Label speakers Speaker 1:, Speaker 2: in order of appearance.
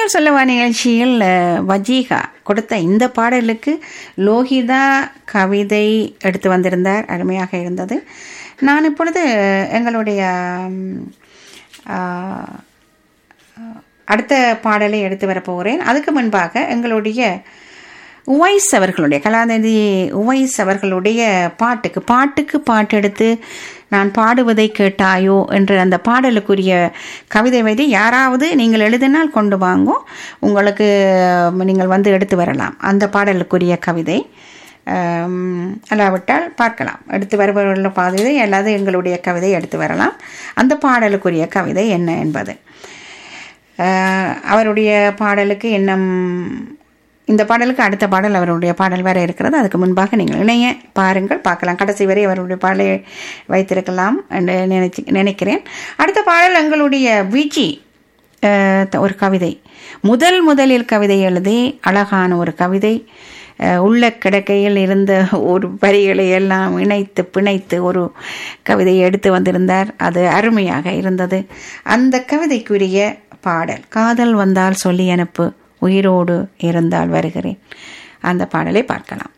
Speaker 1: நீங்கள் சொல்லவா நிகழ்ச்சியில் அஹ், வஜீகா கொடுத்த இந்த பாடலுக்கு லோகிதா கவிதை எடுத்து வந்திருந்தார் அருமையாக இருந்தது நான் இப்பொழுது எங்களுடைய ம், ஆ, அடுத்த பாடலை எடுத்து வரப்போகிறேன் அதுக்கு முன்பாக எங்களுடைய உவைஸ் அவர்களுடைய கலாநிதி உவைஸ் அவர்களுடைய பாட்டுக்கு பாட்டுக்கு பாட்டு எடுத்து நான் பாடுவதை கேட்டாயோ என்று அந்த பாடலுக்குரிய கவிதை வைத்து யாராவது நீங்கள் எழுதினால் கொண்டு வாங்கோ உங்களுக்கு நீங்கள் வந்து எடுத்து வரலாம் அந்த பாடலுக்குரிய கவிதை ஆம், அல்லாவிட்டால் பார்க்கலாம் எடுத்து வருபவர்கள் பாதை அல்லது எங்களுடைய கவிதை எடுத்து வரலாம் அந்த பாடலுக்குரிய கவிதை என்ன என்பது ஆஹ் அவருடைய பாடலுக்கு இன்னும் இந்த பாடலுக்கு அடுத்த பாடல் அவருடைய பாடல் வேற இருக்கிறது அதுக்கு முன்பாக நீங்கள் இணைய பாருங்கள் பார்க்கலாம் கடைசி வரை அவருடைய பாடலை வைத்திருக்கலாம் என்று நினைச்சு நினைக்கிறேன் அடுத்த பாடல் எங்களுடைய விஜி ஆஹ் த- ஒரு கவிதை முதல் முதலில் கவிதை எழுதி அழகான ஒரு கவிதை ஆஹ் உள்ள கிடக்கையில் இருந்த ஒரு வரிகளை எல்லாம் இணைத்து பிணைத்து ஒரு கவிதையை எடுத்து வந்திருந்தார் அது அருமையாக இருந்தது அந்த கவிதைக்குரிய பாடல் காதல் வந்தால் சொல்லி அனுப்பு உயிரோடு இருந்தால் வருகிறேன் அந்த பாடலை பார்க்கலாம்